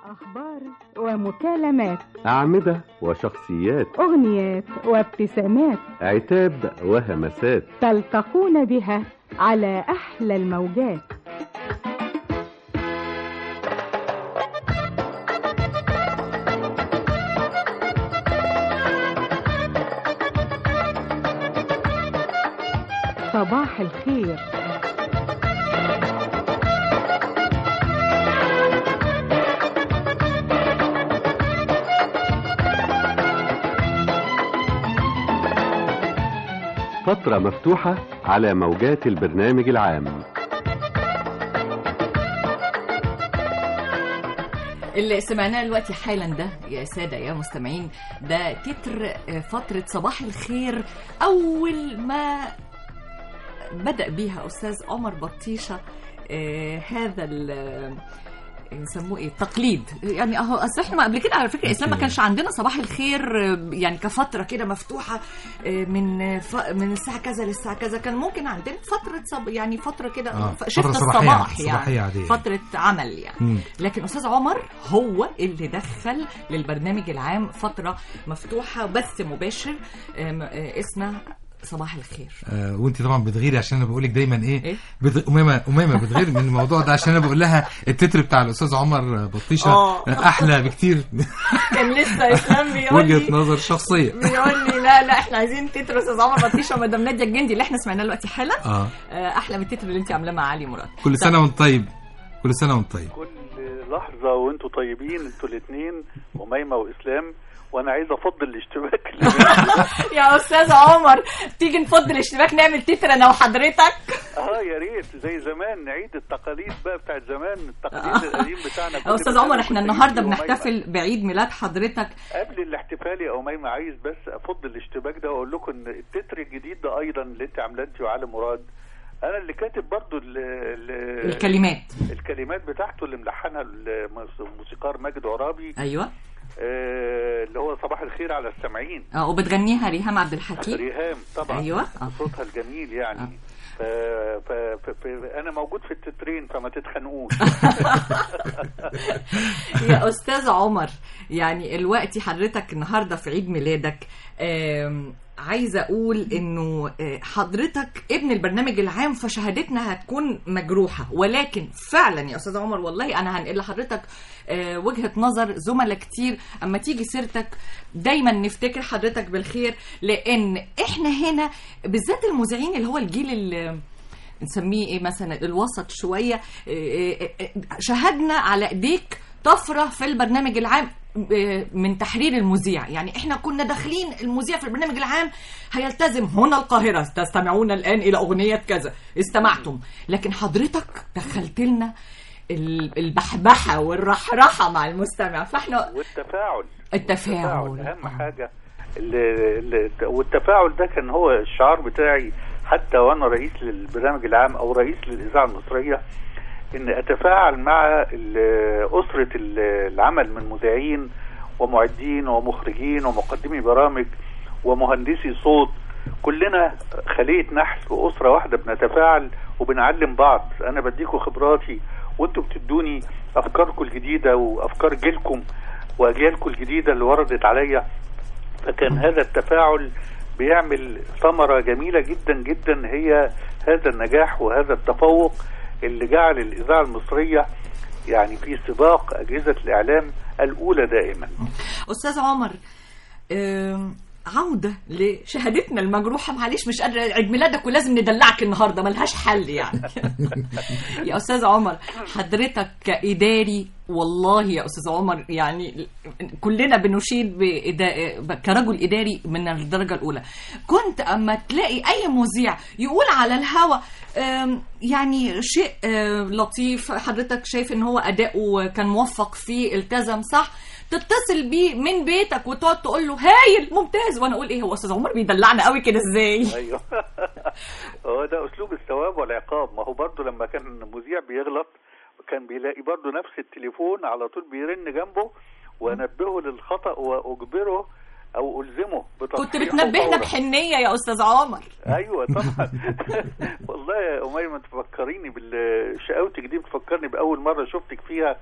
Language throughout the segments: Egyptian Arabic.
أخبار ومكالمات أعمدة وشخصيات أغنيات وابتسامات عتاب وهمسات تلتقون بها على أحلى الموجات صباح الخير فترة مفتوحة على موجات البرنامج العام اللي سمعناه دلوقتي حالا ده يا سادة يا مستمعين ده تتر فترة صباح الخير أول ما بدأ بيها أستاذ عمر بطيشة آه هذا ال يسموه ايه تقليد يعني اهو اصل احنا قبل كده على فكره الاسلام ما كانش عندنا صباح الخير يعني كفتره كده مفتوحه من ف... من الساعه كذا للساعه كذا كان ممكن عندنا فتره صب... يعني فتره كده آه، شفت فترة صباحية- الصباح يعني صباحية عادية. فتره عمل يعني مم. لكن استاذ عمر هو اللي دخل للبرنامج العام فتره مفتوحه بث مباشر آم، آه، اسمه صباح الخير آه وانت طبعا بتغيري عشان انا بقول لك دايما ايه, إيه؟ بت... امامه امامه بتغير من الموضوع ده عشان انا بقول لها التتر بتاع الاستاذ عمر بطيشه آه. احلى بكتير كان لسه اسلام بيقول وجهه لي نظر شخصيه بيقول لي لا لا احنا عايزين تتر استاذ عمر بطيشه ومدام ناديه الجندي اللي احنا سمعناه دلوقتي حالا اه آه، احلى من التتر اللي انت عاملاه مع علي مراد كل سنه وانت طيب كل سنه وانت طيب كل لحظة وانتوا طيبين انتوا الاثنين أميمة وإسلام وأنا عايز أفضل الاشتباك اللي بيننا. يا استاذ عمر تيجي نفض الاشتباك نعمل تتر انا وحضرتك اه يا ريت زي زمان نعيد التقاليد بقى بتاعت زمان التقليد القديم بتاعنا كل استاذ سنة عمر كنت احنا بيجي النهارده أميمة. بنحتفل بعيد ميلاد حضرتك قبل الاحتفال يا أميمة عايز بس أفض الاشتباك ده وأقول لكم إن التتر الجديد ده أيضا اللي أنت عاملاه أنت وعلي مراد أنا اللي كاتب برضو ال ال الكلمات الكلمات بتاعته اللي ملحنها الموسيقار ماجد عرابي ايوه آه، اللي هو صباح الخير على السامعين اه وبتغنيها ريهام عبد الحكيم ريهام طبعا أيوة. آه. صوتها الجميل يعني آه. ف... ف... ف... ف... انا موجود في التترين فما تتخانقوش يا استاذ عمر يعني الوقت حضرتك النهارده في عيد ميلادك آم، عايزه اقول انه آه، حضرتك ابن البرنامج العام فشهادتنا هتكون مجروحه ولكن فعلا يا استاذ عمر والله انا هنقل لحضرتك آه، وجهه نظر زملاء كتير اما تيجي سيرتك دايما نفتكر حضرتك بالخير لان احنا هنا بالذات المذيعين اللي هو الجيل اللي نسميه ايه مثلا الوسط شويه إيه إيه إيه شهدنا على ايديك طفره في البرنامج العام إيه، من تحرير المذيع يعني احنا كنا داخلين المذيع في البرنامج العام هيلتزم هنا القاهره تستمعون الان الى اغنيه كذا استمعتم لكن حضرتك دخلت لنا ال- البحبحه والرحرحه مع المستمع فاحنا والتفاعل التفاعل اهم آه. حاجه ال... ال... والتفاعل ده كان هو الشعار بتاعي حتى وانا رئيس للبرنامج العام او رئيس للاذاعه المصريه ان اتفاعل مع ال- اسره ال- العمل من مذيعين ومعدين ومخرجين ومقدمي برامج ومهندسي صوت كلنا خليه نحل واسره واحده بنتفاعل وبنعلم بعض انا بديكم خبراتي وانتوا بتدوني افكاركم الجديده وافكار جيلكم واجيالكم الجديده اللي وردت عليا فكان هذا التفاعل بيعمل ثمره جميله جدا جدا هي هذا النجاح وهذا التفوق اللي جعل الاذاعه المصريه يعني في سباق اجهزه الاعلام الاولى دائما استاذ عمر آم، عودة لشهادتنا المجروحة معلش مش قادرة عيد ميلادك ولازم ندلعك النهاردة ملهاش حل يعني يا أستاذ عمر حضرتك كإداري والله يا أستاذ عمر يعني كلنا بنشيد بإدا... كرجل إداري من الدرجة الأولى كنت أما تلاقي أي مذيع يقول على الهوا آم، يعني شيء آه، لطيف حضرتك شايف ان هو اداؤه كان موفق فيه التزم صح تتصل بيه من بيتك وتقعد تقول له هايل ممتاز وانا اقول ايه هو استاذ عمر بيدلعنا قوي كده ازاي ايوه هو ده اسلوب الثواب والعقاب ما هو برضه لما كان مذيع بيغلط كان بيلاقي برضه نفس التليفون على طول بيرن جنبه وانبهه للخطا واجبره او الزمه كنت بتصحيحه بتنبهنا فورا. بحنيه يا استاذ عمر ايوه طبعا والله يا اميمه تفكريني بالشقاوتك دي بتفكرني باول مره شفتك فيها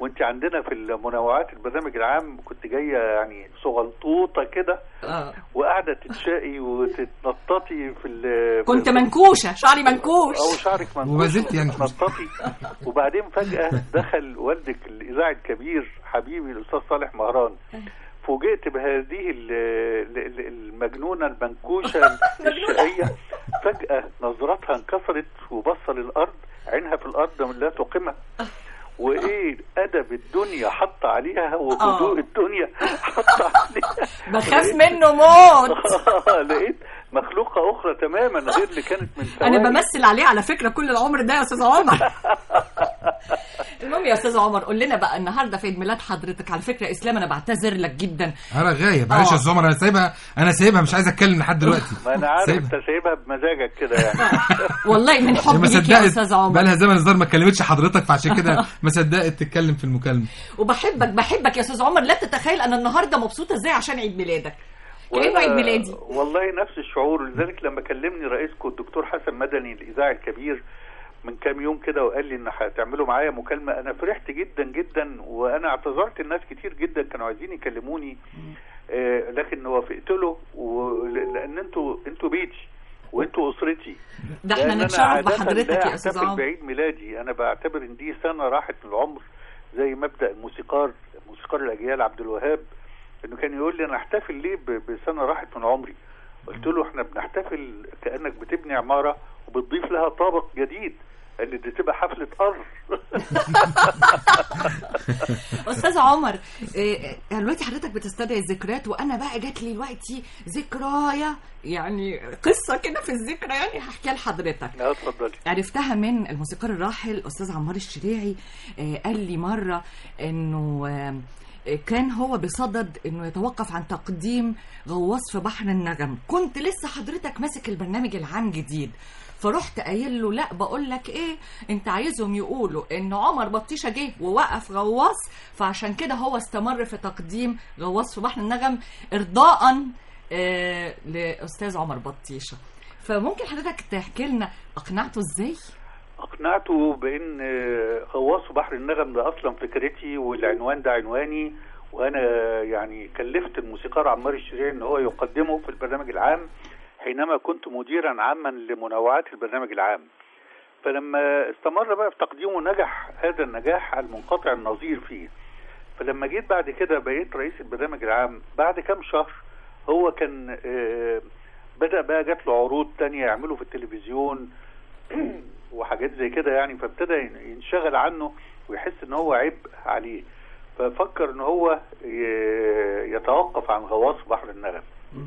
وانت عندنا في المنوعات البرنامج العام كنت جايه يعني صغنطوطه كده آه. وقاعده تتشقي وتتنططي في ال كنت منكوشه شعري منكوش او شعرك منكوش وما زلت يعني. تتنططي وبعدين فجاه دخل والدك الاذاعي الكبير حبيبي الاستاذ صالح مهران فوجئت بهذه ال- ال- ال- المجنونه المنكوشه الشقيه فجاه نظرتها انكسرت وبص للارض عينها في الارض لا تقيمها وايه ادب الدنيا حط عليها وهدوء آه. الدنيا حط عليها بخاف منه موت لقيت مخلوقه اخرى تماما غير اللي كانت من انا ثواني. بمثل عليه على فكره كل العمر ده يا استاذ عمر المهم يا استاذ عمر قول لنا بقى النهارده في عيد ميلاد حضرتك على فكره اسلام انا بعتذر لك جدا انا غايب معلش آه. يا استاذ عمر انا سايبها انا سايبها مش عايز اتكلم لحد دلوقتي ما انا عارف سايبها. انت سايبها بمزاجك كده يعني والله من هي حب ما ليك يا صدقت استاذ عمر بقى لها زمن الظاهر ما كلمتش حضرتك فعشان كده ما صدقت تتكلم في المكالمه وبحبك بحبك يا استاذ عمر لا تتخيل انا النهارده مبسوطه ازاي عشان عيد ميلادك كانه وأنا- عيد ميلادي والله نفس الشعور لذلك لما كلمني رئيسكم الدكتور حسن مدني الاذاعي الكبير من كام يوم كده وقال لي ان هتعملوا معايا مكالمه انا فرحت جدا جدا وانا اعتذرت الناس كتير جدا كانوا عايزين يكلموني آه لكن وافقت له ول- لان انتوا انتوا بيتي وانتوا اسرتي ده احنا لأن أنا نتشرف عادة بحضرتك لا يا استاذ أحتفل عمر بعيد ميلادي انا بعتبر ان دي سنه راحت من العمر زي مبدا الموسيقار موسيقار الاجيال عبد الوهاب انه كان يقول لي انا احتفل ليه ب- بسنه راحت من عمري قلت له احنا بنحتفل كانك بتبني عماره وبتضيف لها طابق جديد قال لي دي تبقى حفله قر استاذ عمر إيه، دلوقتي حضرتك بتستدعي الذكريات وانا بقى جات لي دلوقتي ذكرايه يعني قصه كده في الذكرى يعني هحكيها لحضرتك اه اتفضلي عرفتها من الموسيقار الراحل استاذ عمار الشريعي آه، قال لي مره انه آه، كان هو بصدد انه يتوقف عن تقديم غواص في بحر النغم كنت لسه حضرتك ماسك البرنامج العام جديد فرحت قايل له لا بقول لك ايه انت عايزهم يقولوا ان عمر بطيشه جه ووقف غواص فعشان كده هو استمر في تقديم غواص في بحر النغم ارضاء آه لاستاذ عمر بطيشه فممكن حضرتك تحكي لنا اقنعته ازاي؟ اقنعته بان آه، غواص بحر النغم ده اصلا فكرتي والعنوان ده عنواني وانا يعني كلفت الموسيقار عمار الشريعي ان هو يقدمه في البرنامج العام حينما كنت مديرا عاما لمنوعات البرنامج العام فلما استمر بقى في تقديمه نجح هذا النجاح المنقطع النظير فيه فلما جيت بعد كده بقيت رئيس البرنامج العام بعد كام شهر هو كان آه، بدأ بقى جات له عروض تانية يعمله في التلفزيون وحاجات زي كده يعني فابتدى ينشغل عنه ويحس ان هو عبء عليه ففكر ان هو ي- يتوقف عن غواص بحر النغم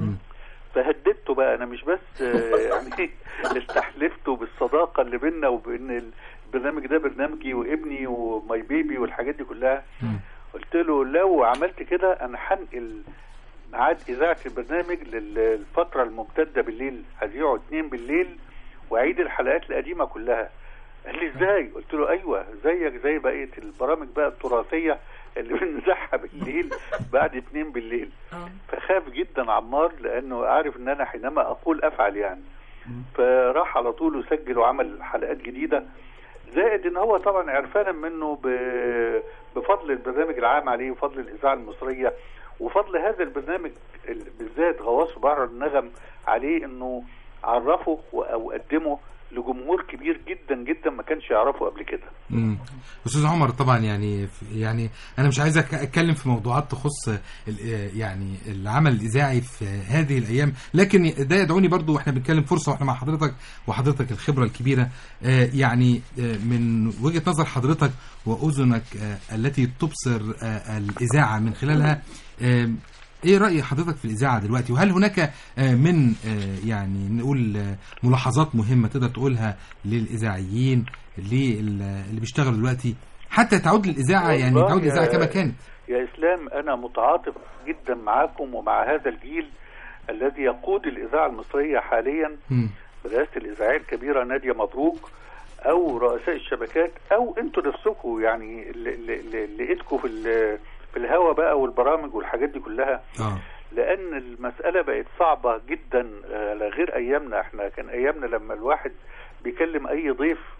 فهددته بقى انا مش بس آه، يعني استحلفته بالصداقه اللي بيننا وبان البرنامج ده برنامجي وابني وماي بيبي والحاجات دي كلها قلت له لو عملت كده انا هنقل ميعاد اذاعه البرنامج للفتره الممتده بالليل هذيعه اتنين بالليل واعيد الحلقات القديمه كلها قال لي ازاي قلت له ايوه زيك زي بقيه البرامج بقى التراثيه اللي بنزعها بالليل بعد اتنين بالليل فخاف جدا عمار لانه عارف ان انا حينما اقول افعل يعني فراح على طول وسجل وعمل حلقات جديده زائد ان هو طبعا عرفانا منه ب- بفضل البرنامج العام عليه وفضل الاذاعه المصريه وفضل هذا البرنامج ال- بالذات غواص بحر النغم عليه انه عرفه و- او قدمه لجمهور كبير جدا جدا ما كانش يعرفه قبل كده مم. استاذ عمر طبعا يعني يعني انا مش عايز أك- اتكلم في موضوعات تخص ال- يعني العمل الاذاعي في هذه الايام لكن ده يدعوني برضو واحنا بنتكلم فرصه واحنا مع حضرتك وحضرتك الخبره الكبيره آه، يعني آه، من وجهه نظر حضرتك واذنك آه، التي تبصر آه، الاذاعه من خلالها آه، ايه راي حضرتك في الاذاعه دلوقتي وهل هناك آه، من آه، يعني نقول آه، ملاحظات مهمه تقدر تقولها للاذاعيين لل- اللي بيشتغلوا دلوقتي حتى تعود للاذاعه يعني والله تعود الاذاعه يا- كما كانت يا اسلام انا متعاطف جدا معاكم ومع هذا الجيل الذي يقود الاذاعه المصريه حاليا مم. برئاسه الاذاعيه الكبيره ناديه مبروك او رؤساء الشبكات او انتوا نفسكم يعني اللي- اللي اللي لقيتكم في ال- في الهوا بقى والبرامج والحاجات دي كلها اه لان المساله بقت صعبه جدا آه، على غير ايامنا احنا كان ايامنا لما الواحد بيكلم اي ضيف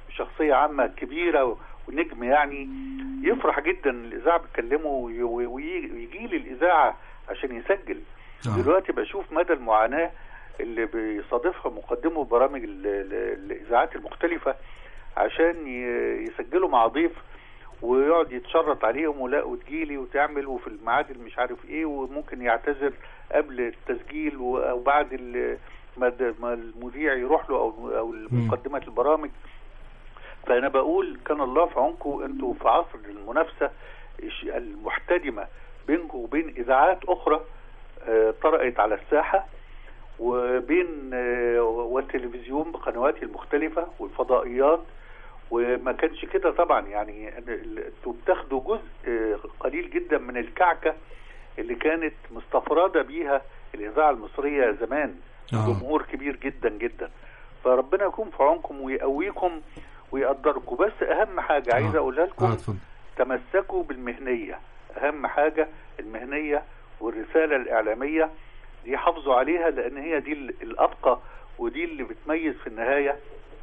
شخصيه عامه كبيره ونجم يعني يفرح جدا الاذاعه بتكلمه وي- وي- ويجي لي الاذاعه عشان يسجل آه. دلوقتي بشوف مدى المعاناه اللي بيصادفها مقدمو برامج ال- ال- الاذاعات المختلفه عشان ي- يسجلوا مع ضيف ويقعد يتشرط عليهم ولا وتجيلي وتعمل وفي الميعاد اللي مش عارف ايه وممكن يعتذر قبل التسجيل و- او بعد ال- ما د- ما المذيع يروح له او او مقدمه البرامج فانا بقول كان الله في عونكم انتوا في عصر المنافسه الش- المحتدمه بينكم وبين اذاعات اخرى آه، طرقت على الساحه وبين آه، والتلفزيون بقنواته المختلفه والفضائيات وما كانش كده طبعا يعني ال- انتوا بتاخدوا جزء آه، قليل جدا من الكعكه اللي كانت مستفرده بيها الاذاعه المصريه زمان آه. جمهور كبير جدا جدا فربنا يكون في عونكم ويقويكم ويقدركم بس اهم حاجه عايز آه. اقولها اه لكم اتفضل تمسكوا بالمهنيه اهم حاجه المهنيه والرساله الاعلاميه دي حافظوا عليها لان هي دي ال- الابقى ودي اللي بتميز في النهايه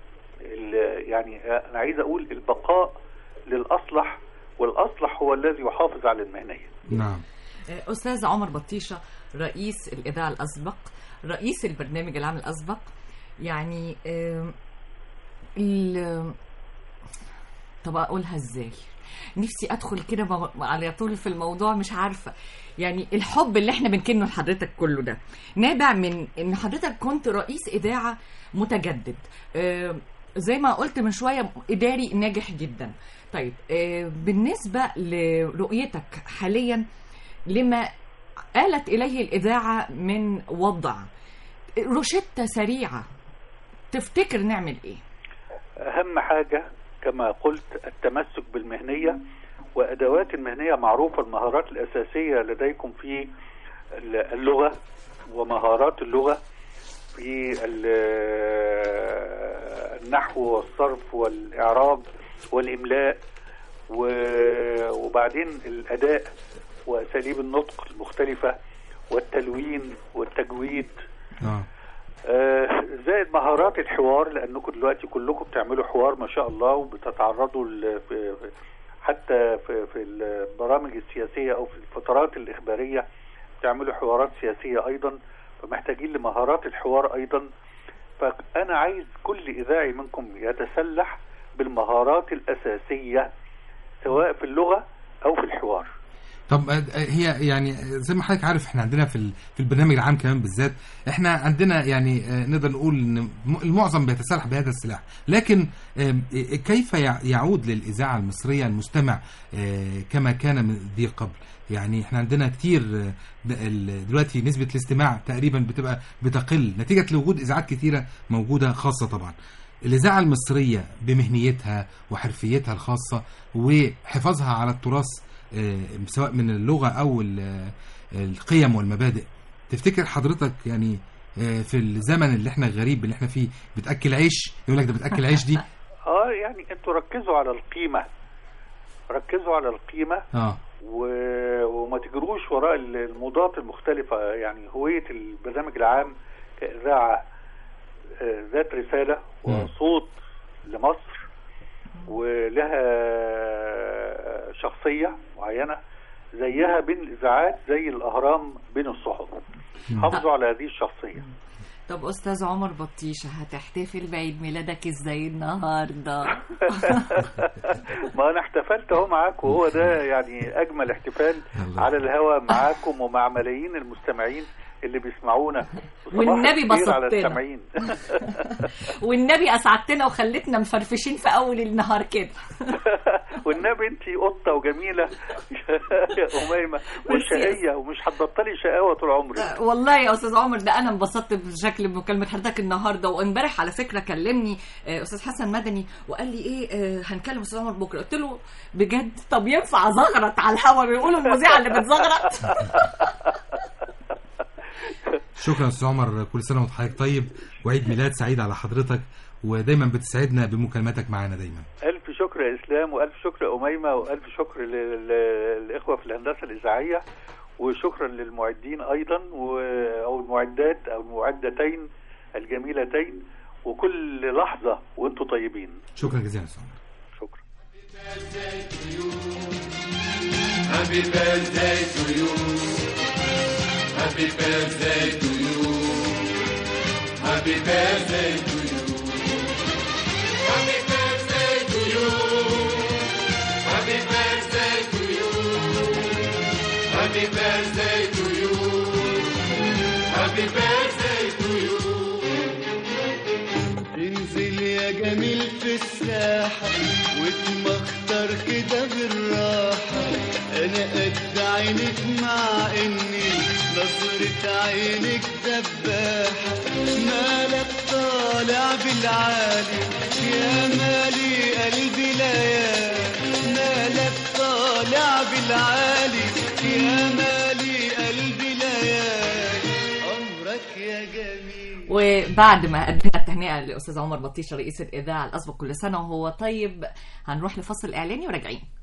ال- يعني انا عايز اقول البقاء للاصلح والاصلح هو الذي يحافظ على المهنيه نعم آه، أستاذ عمر بطيشة رئيس الإذاعة الأسبق رئيس البرنامج العام الأسبق يعني آم، ال- طب أقولها إزاي نفسي أدخل كده مو- على طول في الموضوع مش عارفة يعني الحب اللي احنا بنكنه لحضرتك كله ده نابع من ان حضرتك كنت رئيس إذاعة متجدد آم، زي ما قلت من شوية إداري ناجح جدا طيب آه، بالنسبة لرؤيتك حاليا لما آلت إليه الإذاعة من وضع روشتة سريعة تفتكر نعمل إيه؟ اهم حاجه كما قلت التمسك بالمهنيه وادوات المهنيه معروفه المهارات الاساسيه لديكم في اللغه ومهارات اللغه في ال- النحو والصرف والاعراب والاملاء و- وبعدين الاداء واساليب النطق المختلفه والتلوين والتجويد اه آه، زائد مهارات الحوار لانكم دلوقتي كلكم بتعملوا حوار ما شاء الله وبتتعرضوا ل- في في- حتى في في البرامج السياسيه او في الفترات الاخباريه بتعملوا حوارات سياسيه ايضا فمحتاجين لمهارات الحوار ايضا فانا عايز كل اذاعي منكم يتسلح بالمهارات الاساسيه سواء في اللغه او في الحوار طب آه، هي يعني زي ما حضرتك عارف احنا عندنا في ال- في البرنامج العام كمان بالذات احنا عندنا يعني آه، نقدر نقول ان م- المعظم بيتسلح بهذا السلاح لكن آم، آه، كيف يع- يعود للاذاعه المصريه المستمع آه، كما كان من ذي قبل يعني احنا عندنا كتير آه، د- ال- دلوقتي نسبه الاستماع تقريبا بتبقى بتقل نتيجه لوجود اذاعات كتيره موجوده خاصه طبعا الإذاعة المصرية بمهنيتها وحرفيتها الخاصة وحفاظها على التراث آه، سواء من اللغة أو ال- القيم والمبادئ تفتكر حضرتك يعني آه، في الزمن اللي احنا الغريب اللي احنا فيه بتأكل عيش يقول لك ده بتأكل عيش دي اه يعني انتوا ركزوا على القيمه ركزوا على القيمه اه و- وما تجروش وراء الموضات المختلفة يعني هوية البرنامج العام كإذاعة آه، ذات رسالة مم. وصوت لمصر ولها شخصية معينة زيها بين الإذاعات زي الأهرام بين الصحف حافظوا على هذه الشخصية طب أستاذ عمر بطيشة هتحتفل بعيد ميلادك إزاي النهاردة؟ ما أنا احتفلت أهو معاكم وهو ده يعني أجمل احتفال الله. على الهوا معاكم ومع ملايين المستمعين اللي بيسمعونا وصباح والنبي الخير على بسطتنا. السامعين والنبي أسعدتنا وخلتنا مفرفشين في أول النهار كده والنبي انت قطه وجميله يا اميمه وشقيه ومش هتبطلي شقاوه طول عمرك والله يا استاذ عمر ده انا انبسطت بشكل مكالمه حضرتك النهارده وامبارح على فكره كلمني آه، استاذ حسن مدني وقال لي ايه آه، هنكلم استاذ عمر بكره قلت له بجد طب ينفع زغرط على الهوا بيقولوا المذيعه اللي بتزغرط شكرا يا استاذ عمر كل سنه وانت حضرتك طيب وعيد ميلاد سعيد على حضرتك ودايما بتسعدنا بمكالماتك معانا دايما الف شكر يا اسلام والف شكر يا اميمه والف شكر لل- للاخوه في الهندسه الاذاعيه وشكرا للمعدين ايضا و- او المعدات او المعدتين الجميلتين وكل لحظه وانتم طيبين شكرا جزيلا يا استاذ عمر شكرا Happy birthday to you. Happy birthday to you. Happy birthday to you. Happy birthday to you. Happy birthday to you. Happy birthday to you. Happy birthday to you. انزل يا جميل في الساحة واتمختر كده بالراحة أنا قد عينك مع إني نظرة عينك دباحة مالك طالع بالعالي يا مالي قلبي ليالي مالك طالع بالعالي يا مالي قلبي ليالي عمرك يا جميل وبعد ما قدمنا التهنئه لاستاذ عمر بطيشه رئيس الاذاعه الاسبق كل سنه وهو طيب هنروح لفصل اعلاني وراجعين